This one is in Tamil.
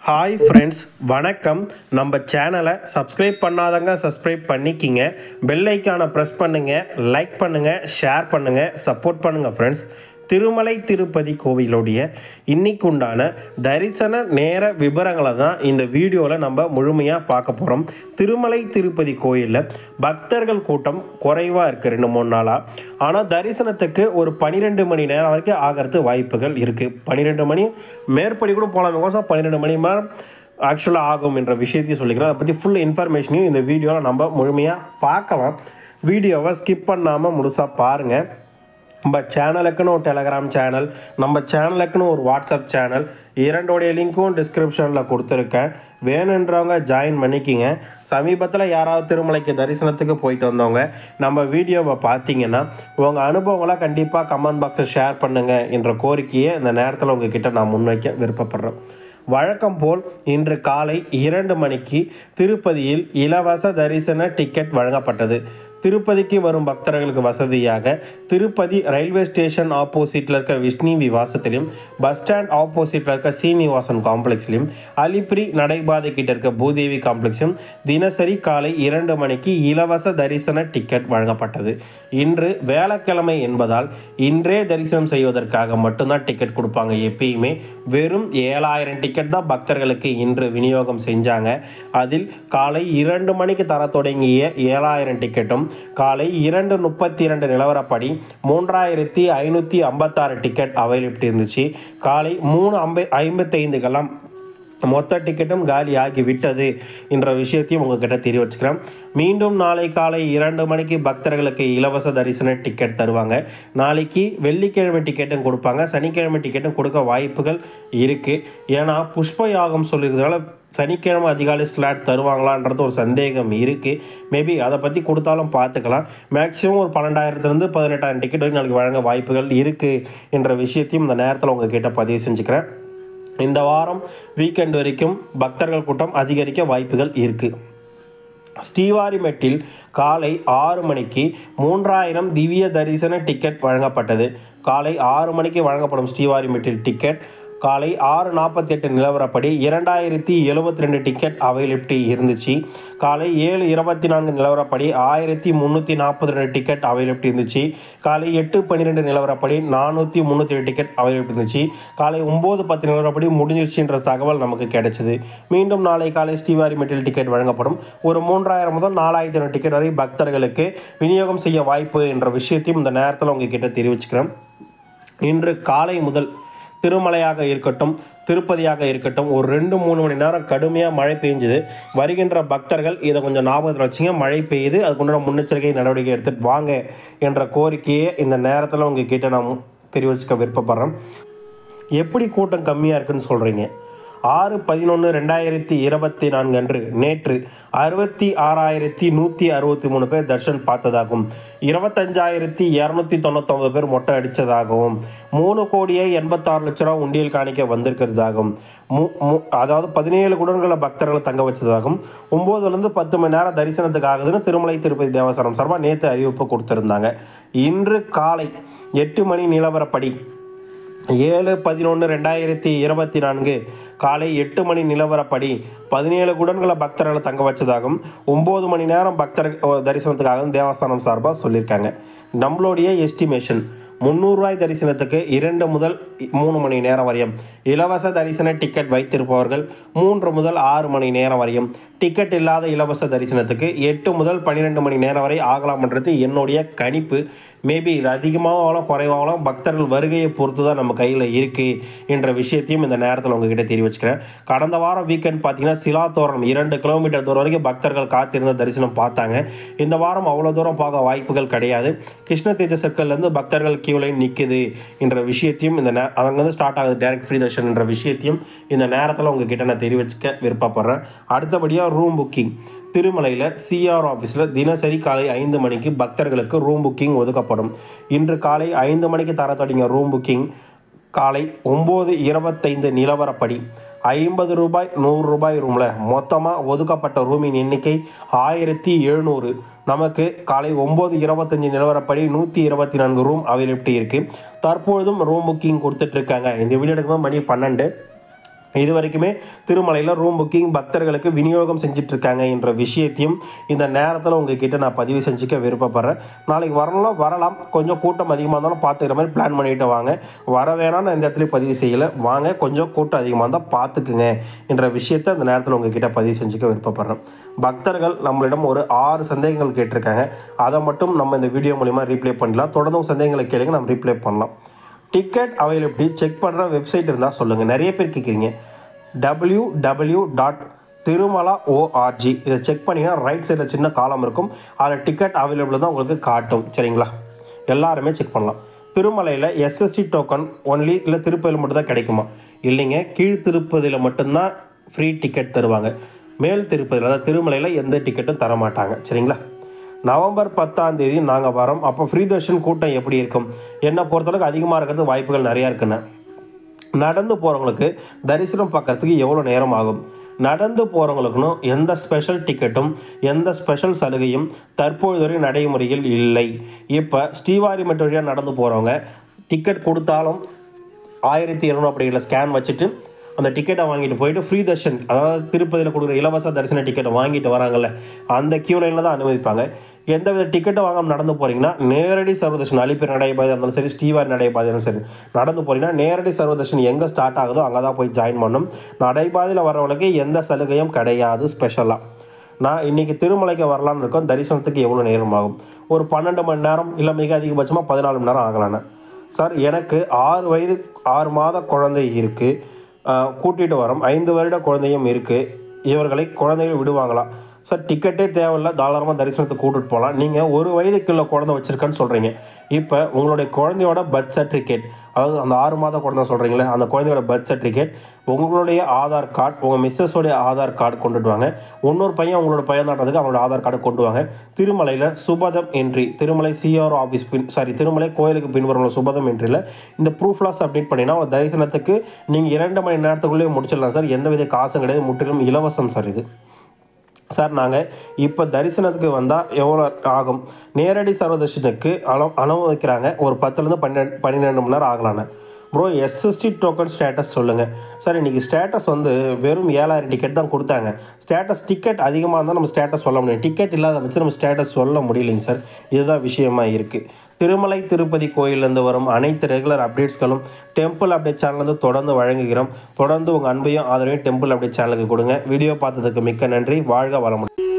ஹாய் ஃப்ரெண்ட்ஸ் வணக்கம் நம்ம சேனலை சப்ஸ்கிரைப் பண்ணாதவங்க சப்ஸ்கிரைப் பண்ணிக்கிங்க பெல் ஐக்கானை ப்ரெஸ் பண்ணுங்கள் லைக் பண்ணுங்கள் ஷேர் பண்ணுங்கள் சப்போர்ட் பண்ணுங்கள் ஃப்ரெண்ட்ஸ் திருமலை திருப்பதி கோவிலுடைய இன்னைக்கு உண்டான தரிசன நேர விவரங்களை தான் இந்த வீடியோவில் நம்ம முழுமையாக பார்க்க போகிறோம் திருமலை திருப்பதி கோயிலில் பக்தர்கள் கூட்டம் குறைவாக இருக்குது ரெண்டு மூணு நாளாக ஆனால் தரிசனத்துக்கு ஒரு பன்னிரெண்டு மணி நேரம் வரைக்கும் ஆகிறது வாய்ப்புகள் இருக்குது பன்னிரெண்டு மணி மேற்படி கூட போகலாம் கோசம் பன்னிரெண்டு மணி நேரம் ஆக்சுவலாக ஆகும் என்ற விஷயத்தையும் சொல்லிக்கிறேன் அதை பற்றி ஃபுல் இன்ஃபர்மேஷனையும் இந்த வீடியோவில் நம்ம முழுமையாக பார்க்கலாம் வீடியோவை ஸ்கிப் பண்ணாமல் முழுசாக பாருங்கள் நம்ம சேனலுக்குன்னு ஒரு டெலகிராம் சேனல் நம்ம சேனலுக்குன்னு ஒரு வாட்ஸ்அப் சேனல் இரண்டோடைய லிங்க்கும் டிஸ்கிரிப்ஷனில் கொடுத்துருக்கேன் வேணுன்றவங்க ஜாயின் பண்ணிக்கிங்க சமீபத்தில் யாராவது திருமலைக்கு தரிசனத்துக்கு போயிட்டு வந்தவங்க நம்ம வீடியோவை பார்த்தீங்கன்னா உங்கள் அனுபவங்களை கண்டிப்பாக கமெண்ட் பாக்ஸில் ஷேர் பண்ணுங்கள் என்ற கோரிக்கையை இந்த நேரத்தில் உங்ககிட்ட நான் முன்வைக்க விருப்பப்படுறேன் வழக்கம் போல் இன்று காலை இரண்டு மணிக்கு திருப்பதியில் இலவச தரிசன டிக்கெட் வழங்கப்பட்டது திருப்பதிக்கு வரும் பக்தர்களுக்கு வசதியாக திருப்பதி ரயில்வே ஸ்டேஷன் ஆப்போசிட்டில் இருக்க விஷ்ணு விவாசத்திலும் பஸ் ஸ்டாண்ட் ஆப்போசிட்டில் இருக்க சீனிவாசன் காம்ப்ளெக்ஸ்லையும் அலிப்ரி நடைபாதை கிட்ட இருக்க பூதேவி காம்ப்ளெக்ஸும் தினசரி காலை இரண்டு மணிக்கு இலவச தரிசன டிக்கெட் வழங்கப்பட்டது இன்று வேலைக்கிழமை என்பதால் இன்றே தரிசனம் செய்வதற்காக மட்டும்தான் டிக்கெட் கொடுப்பாங்க எப்பயுமே வெறும் ஏழாயிரம் டிக்கெட் தான் பக்தர்களுக்கு இன்று விநியோகம் செஞ்சாங்க அதில் காலை இரண்டு மணிக்கு தர தொடங்கிய ஏழாயிரம் டிக்கெட்டும் காலை இரண்டு முப்பத்தி இரண்டு நிலவரப்படி மூன்றாயிரத்தி ஐநூற்றி ஐம்பத்தாறு டிக்கெட் அவைலபிலிட்டி இருந்துச்சு காலை மூணு ஐம்ப ஐம்பத்தைந்துக்கெல்லாம் மொத்த டிக்கெட்டும் காலி ஆகி விட்டது என்ற விஷயத்தையும் உங்ககிட்ட தெரிய வச்சுக்கிறேன் மீண்டும் நாளை காலை இரண்டு மணிக்கு பக்தர்களுக்கு இலவச தரிசன டிக்கெட் தருவாங்க நாளைக்கு வெள்ளிக்கிழமை டிக்கெட்டும் கொடுப்பாங்க சனிக்கிழமை டிக்கெட்டும் கொடுக்க வாய்ப்புகள் இருக்குது ஏன்னா புஷ்ப யாகம் சொல்லியிருக்கிறதால சனிக்கிழமை அதிகாலை ஸ்லாட் தருவாங்களான்றது ஒரு சந்தேகம் இருக்குது மேபி அதை பற்றி கொடுத்தாலும் பார்த்துக்கலாம் மேக்ஸிமம் ஒரு பன்னெண்டாயிரத்துலேருந்து பதினெட்டாயிரம் டிக்கெட் வரைக்கும் நாளைக்கு வழங்க வாய்ப்புகள் இருக்குது என்ற விஷயத்தையும் இந்த நேரத்தில் உங்ககிட்ட பதிவு செஞ்சுக்கிறேன் இந்த வாரம் வீக்கெண்ட் வரைக்கும் பக்தர்கள் கூட்டம் அதிகரிக்க வாய்ப்புகள் இருக்குது ஸ்ரீவாரிமெட்டில் காலை ஆறு மணிக்கு மூன்றாயிரம் திவ்ய தரிசன டிக்கெட் வழங்கப்பட்டது காலை ஆறு மணிக்கு வழங்கப்படும் ஸ்ரீவாரிமெட்டில் டிக்கெட் காலை ஆறு நாற்பத்தி எட்டு நிலவரப்படி இரண்டாயிரத்தி எழுபத்தி ரெண்டு டிக்கெட் அவைலபிலிட்டி இருந்துச்சு காலை ஏழு இருபத்தி நான்கு நிலவரப்படி ஆயிரத்தி முந்நூற்றி நாற்பத்தி ரெண்டு டிக்கெட் அவைலபிலிட்டி இருந்துச்சு காலை எட்டு பன்னிரெண்டு நிலவரப்படி நானூற்றி முந்நூற்றி ஏழு டிக்கெட் அவைலபிலிட்டி இருந்துச்சு காலை ஒம்பது பத்து நிலவரப்படி முடிஞ்சிருச்சுன்ற தகவல் நமக்கு கிடைச்சது மீண்டும் நாளை காலை ஸ்ரீவாரி மெட்டில் டிக்கெட் வழங்கப்படும் ஒரு மூன்றாயிரம் முதல் நாலாயிரத்தி ஐநூறு டிக்கெட் வரை பக்தர்களுக்கு விநியோகம் செய்ய வாய்ப்பு என்ற விஷயத்தையும் இந்த நேரத்தில் உங்ககிட்ட தெரிவிச்சுக்கிறேன் இன்று காலை முதல் திருமலையாக இருக்கட்டும் திருப்பதியாக இருக்கட்டும் ஒரு ரெண்டு மூணு மணி நேரம் கடுமையாக மழை பெஞ்சுது வருகின்ற பக்தர்கள் இதை கொஞ்சம் ஞாபகத்தில் வச்சுங்க மழை பெய்யுது அதுக்குண்டான முன்னெச்சரிக்கை நடவடிக்கை எடுத்துகிட்டு வாங்க என்ற கோரிக்கையை இந்த நேரத்தில் உங்ககிட்ட நான் தெரிவிச்சுக்க விருப்பப்படுறேன் எப்படி கூட்டம் கம்மியாக இருக்குன்னு சொல்கிறீங்க ஆறு பதினொன்று ரெண்டாயிரத்தி இருபத்தி நான்கு அன்று நேற்று அறுபத்தி ஆறாயிரத்தி நூற்றி அறுபத்தி மூணு பேர் தர்ஷன் பார்த்ததாகவும் இருபத்தஞ்சாயிரத்தி இரநூத்தி தொண்ணூத்தொம்பது பேர் மொட்டை அடித்ததாகவும் மூணு கோடியே எண்பத்தாறு லட்ச ரூபா உண்டியல் காணிக்க வந்திருக்கிறதாகவும் மு மு அதாவது பதினேழு குடன்களை பக்தர்களை தங்க வச்சதாகவும் ஒம்போதுலேருந்து பத்து மணி நேரம் தரிசனத்துக்கு ஆகுதுன்னு திருமலை திருப்பதி தேவஸ்தானம் சார்பாக நேற்று அறிவிப்பு கொடுத்துருந்தாங்க இன்று காலை எட்டு மணி நிலவரப்படி ஏழு பதினொன்று ரெண்டாயிரத்தி இருபத்தி நான்கு காலை எட்டு மணி நிலவரப்படி பதினேழு குடன்களை பக்தர்களை தங்க வச்சதாகவும் ஒம்பது மணி நேரம் பக்தர் தரிசனத்துக்காகவும் தேவஸ்தானம் சார்பாக சொல்லியிருக்காங்க நம்மளுடைய எஸ்டிமேஷன் முந்நூறுரூவாய் தரிசனத்துக்கு இரண்டு முதல் மூணு மணி நேரம் வரையும் இலவச தரிசன டிக்கெட் வைத்திருப்பவர்கள் மூன்று முதல் ஆறு மணி நேரம் வரையும் டிக்கெட் இல்லாத இலவச தரிசனத்துக்கு எட்டு முதல் பன்னிரெண்டு மணி நேரம் வரை ஆகலாம்ன்றது என்னுடைய கணிப்பு மேபி இது அதிகமாகலாம் குறைவாகலாம் பக்தர்கள் வருகையை பொறுத்து தான் நம்ம கையில் இருக்குது என்ற விஷயத்தையும் இந்த நேரத்தில் உங்ககிட்ட தெரிவிச்சுக்கிறேன் கடந்த வாரம் வீக்கெண்ட் பார்த்தீங்கன்னா சிலா தோரணம் இரண்டு கிலோமீட்டர் தூரம் வரைக்கும் பக்தர்கள் காத்திருந்த தரிசனம் பார்த்தாங்க இந்த வாரம் அவ்வளோ தூரம் பார்க்க வாய்ப்புகள் கிடையாது கிருஷ்ண தீர்த்த சர்க்கிள்லேருந்து பக்தர்கள் கியூ லைன் நிற்குது என்ற விஷயத்தையும் இந்த நே அங்கேருந்து ஸ்டார்ட் ஆகுது டேரக்ட் ஃப்ரீ தர்ஷன் என்ற விஷயத்தையும் இந்த நேரத்தில் உங்ககிட்ட நான் தெரிவிச்சுக்க விருப்பப்படுறேன் அடுத்தபடியாக ரூம் புக்கிங் திருமலையில் சிஆர் ஆஃபீஸில் தினசரி காலை ஐந்து மணிக்கு பக்தர்களுக்கு ரூம் புக்கிங் ஒதுக்கப்படும் இன்று காலை ஐந்து மணிக்கு தர தொடங்கிய ரூம் புக்கிங் காலை ஒம்பது இருபத்தைந்து நிலவரப்படி ஐம்பது ரூபாய் நூறு ரூபாய் ரூமில் மொத்தமாக ஒதுக்கப்பட்ட ரூமின் எண்ணிக்கை ஆயிரத்தி எழுநூறு நமக்கு காலை ஒம்பது இருபத்தஞ்சி நிலவரப்படி நூற்றி இருபத்தி நான்கு ரூம் அவைலபிலிட்டி இருக்குது தற்பொழுதும் ரூம் புக்கிங் கொடுத்துட்ருக்காங்க இந்த வீடியோ எடுக்கும்போது மணி பன்னெண்டு இது வரைக்குமே திருமலையில் ரூம் புக்கிங் பக்தர்களுக்கு விநியோகம் செஞ்சுட்டு இருக்காங்க என்ற விஷயத்தையும் இந்த நேரத்தில் உங்ககிட்ட நான் பதிவு செஞ்சுக்க விருப்பப்படுறேன் நாளைக்கு வரலாம் வரலாம் கொஞ்சம் கூட்டம் அதிகமாக இருந்தாலும் பார்த்துக்கிற மாதிரி பிளான் பண்ணிட்டு வாங்க வர வேணாம் நான் இந்த இடத்துல பதிவு செய்யலை வாங்க கொஞ்சம் கூட்டம் அதிகமாக இருந்தால் பார்த்துக்குங்க என்ற விஷயத்தை அந்த நேரத்தில் உங்ககிட்ட பதிவு செஞ்சுக்க விருப்பப்படுறேன் பக்தர்கள் நம்மளிடம் ஒரு ஆறு சந்தேகங்கள் கேட்டிருக்காங்க அதை மட்டும் நம்ம இந்த வீடியோ மூலிமா ரீப்ளே பண்ணலாம் தொடர்ந்தும் சந்தேகங்களை கேளுங்க நம்ம ரீப்ளே பண்ணலாம் டிக்கெட் அவைலபிலிட்டி செக் பண்ணுற வெப்சைட் இருந்தால் சொல்லுங்கள் நிறைய பேர் கேட்குறீங்க W W dot Tirumala ORG இதை செக் பண்ணிங்கன்னா ரைட் சைடில் சின்ன காலம் இருக்கும் அதில் டிக்கெட் அவைலபிள் தான் உங்களுக்கு காட்டும் சரிங்களா எல்லாருமே செக் பண்ணலாம் திருமலையில் எஸ்எஸ்டி டோக்கன் ஒன்லி இல்லை திருப்பதியில் மட்டும்தான் கிடைக்குமா இல்லைங்க கீழ் திருப்பதியில் மட்டும்தான் ஃப்ரீ டிக்கெட் தருவாங்க மேல் திருப்பதியில் அதாவது திருமலையில் எந்த டிக்கெட்டும் தர மாட்டாங்க சரிங்களா நவம்பர் பத்தாம் தேதி நாங்கள் வரோம் அப்போ ஃப்ரீ தர்ஷன் கூட்டம் எப்படி இருக்கும் என்னை பொறுத்தளவுக்கு அதிகமாக இருக்கிறது வாய்ப்புகள் நிறையா இருக்குண்ணே நடந்து போகிறவங்களுக்கு தரிசனம் பார்க்கறதுக்கு எவ்வளோ நேரம் ஆகும் நடந்து போகிறவங்களுக்குன்னு எந்த ஸ்பெஷல் டிக்கெட்டும் எந்த ஸ்பெஷல் சலுகையும் தற்பொழுது வரை நடைமுறையில் இல்லை இப்போ ஸ்ரீவாரிமெட் வழியாக நடந்து போகிறவங்க டிக்கெட் கொடுத்தாலும் ஆயிரத்தி இரநூறு அப்படிங்கிற ஸ்கேன் வச்சுட்டு அந்த டிக்கெட்டை வாங்கிட்டு போயிட்டு ஃப்ரீ தர்ஷன் அதாவது திருப்பதியில் கொடுக்குற இலவச தரிசன டிக்கெட்டை வாங்கிட்டு வராங்கல்ல அந்த கியூ லைனில் தான் அனுமதிப்பாங்க எந்த வித டிக்கெட்டை வாங்காம நடந்து போகிறீங்கன்னா நேரடி சர்வதர்ஷன் அலிப்பேர் நடைபாதை இருந்தாலும் சரி ஸ்ரீவாரி நடைபாதை இருந்தாலும் சரி நடந்து போகிறீங்கன்னா நேரடி சர்வதர்ஷன் எங்கே ஸ்டார்ட் ஆகுதோ அங்கே தான் போய் ஜாயின் பண்ணணும் நடைபாதையில் வரவங்களுக்கு எந்த சலுகையும் கிடையாது ஸ்பெஷலாக நான் இன்றைக்கி திருமலைக்கு வரலான்னு இருக்கோம் தரிசனத்துக்கு எவ்வளோ நேரம் ஆகும் ஒரு பன்னெண்டு மணி நேரம் இல்லை மிக அதிகபட்சமாக பதினாலு மணி நேரம் ஆகலான்னு சார் எனக்கு ஆறு வயது ஆறு மாத குழந்தை இருக்குது கூட்டிகிட்டு வரோம் ஐந்து வருட குழந்தையும் இருக்குது இவர்களை குழந்தைகள் விடுவாங்களா சார் டிக்கெட்டே தேவையில்ல தாராளமாக தரிசனத்துக்கு கூட்டிட்டு போகலாம் நீங்கள் ஒரு வயதுக்குள்ள குழந்தை வச்சுருக்கேன்னு சொல்கிறீங்க இப்போ உங்களுடைய குழந்தையோட பர்த் சர்டிஃபிகேட் அதாவது அந்த ஆறு மாத குழந்தை சொல்கிறீங்களே அந்த குழந்தையோட பர்த் சர்டிஃபிகேட் உங்களுடைய ஆதார் கார்டு உங்கள் மிஸ்ஸஸோடைய ஆதார் கார்டு கொண்டுட்டு வாங்க இன்னொரு பையன் உங்களோட பையன் தாண்டதுக்கு அவங்களோட ஆதார் கார்டு கொண்டு வாங்க திருமலையில் Supatham entry Tirumala CRO office பின் சாரி திருமலை கோயிலுக்கு பின்வரும் சுபதம் என்ட்ரியில் இந்த ப்ரூஃப்லாம் சப்மிட் பண்ணினா ஒரு தரிசனத்துக்கு நீங்கள் இரண்டு மணி நேரத்துக்குள்ளேயே முடிச்சிடலாம் சார் எந்தவித காசும் கிடையாது முற்றிலும் இலவசம் சார் இது சார் நாங்கள் இப்போ தரிசனத்துக்கு வந்தால் எவ்வளோ ஆகும் நேரடி சர்வதர்ஷனுக்கு அளவு அனுமதிக்கிறாங்க ஒரு பத்துலேருந்து பன்னெண்டு பன்னிரெண்டு மணி நேரம் ஆகலான்னு ப்ரோ எஸ்எஸ்டி டோக்கன் ஸ்டேட்டஸ் சொல்லுங்கள் சார் இன்றைக்கி ஸ்டேட்டஸ் வந்து வெறும் ஏழாயிரம் டிக்கெட் தான் கொடுத்தாங்க ஸ்டேட்டஸ் டிக்கெட் அதிகமாக இருந்தால் நம்ம ஸ்டேட்டஸ் சொல்ல முடியும் டிக்கெட் இல்லாத வச்சு நம்ம ஸ்டேட்டஸ் சொல்ல முடியலைங்க சார் இதுதான் விஷயமா இருக்குது திருமலை திருப்பதி கோயிலேருந்து வரும் அனைத்து ரெகுலர் அப்டேட்ஸ்களும் டெம்பிள் அப்டேட் சேனல்லேருந்து தொடர்ந்து வழங்குகிறோம் தொடர்ந்து உங்கள் அன்பையும் ஆதரவையும் டெம்பிள் அப்டேட் சேனலுக்கு கொடுங்க வீடியோ பார்த்ததுக்கு மிக்க நன்றி வாழ்க வளமுடன்